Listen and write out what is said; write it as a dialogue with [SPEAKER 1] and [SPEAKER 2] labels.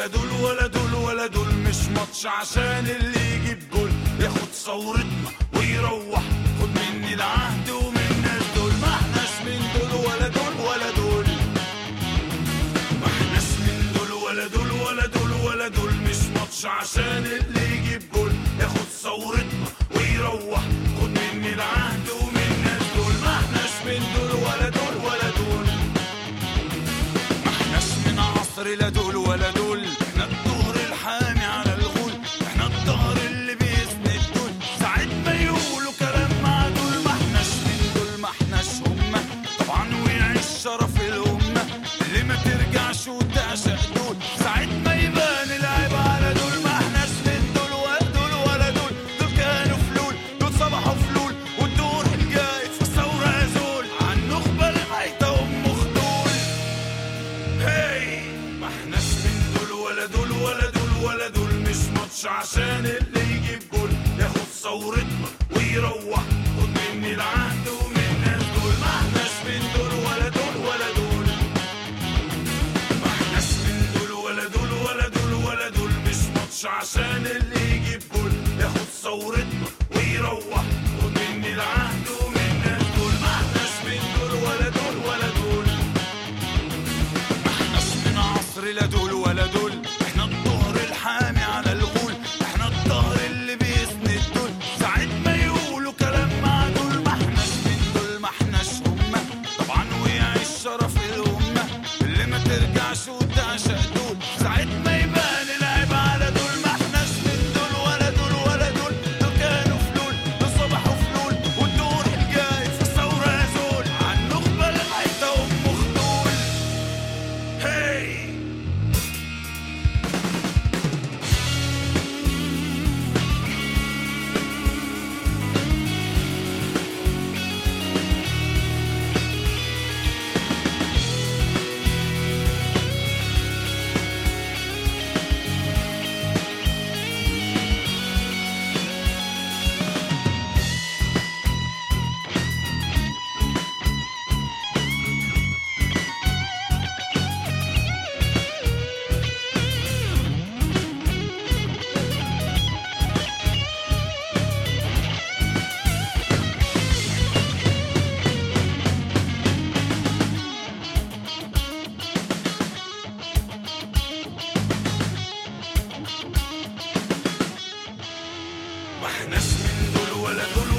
[SPEAKER 1] ولا دول ولا دول ولا دول مش ماتش عشان اللي يجيب جول ياخد ثورتنا ويروح خد مني العهد ومن الناس دول ما احناش من دول ولا دول ولا دول ما احناش من دول ولا دول ولا دول ولا دول مش ماتش عشان اللي يجيب جول ياخد ثورتنا ويروح خد مني العهد ومن الناس دول ما احناش من دول ولا دول ولا دول ما احناش من عصر لا دول ولا دول احنا الظهر الحامي على الغول احنا الظهر اللي بيسند دول ساعة ما يقولوا كلام مع دول ما احناش من دول ما احناش هما طبعا ويعيش شرف الأمة اللي ما ترجعش وتعشق دول ساعة ما يبان العيب على دول ما احناش من دول ولا دول ولا دول دول كانوا فلول دول صبحوا فلول والدور الجاي في الثورة يزول عن نخبة الميتة أم خدول هاي ما احناش من دول ولا دول ولا دول ولا دول مش ماتش عشان اللي يجيب جول ياخد ثورتنا ويروح خد مني العهد ومن الناس دول ما احناش من دول ولا دول ولا دول ما احناش من دول ولا دول ولا دول ولا دول مش ماتش عشان اللي يجيب جول ياخد ثورتنا ويروح خد مني العهد ومن الناس دول ما احناش من دول ولا دول ولا دول احناش من عصر لا دول ولا دول احنا الظهر الحامي على الغول احنا الظهر اللي بيسند دول ساعة ما يقولوا كلام مع دول ما احناش من دول ما احناش هما طبعا ويعيش شرف الأمة اللي ما ترجعش وتعشق دول ساعة ما يبان العيب على دول ما احناش من دول ولا دول ولا دول دول كانوا فلول دول صبحوا فلول والدور الجاي في الثورة يزول عن نخبة الميتة أم خدول هاي ما احناش من دول ولا دول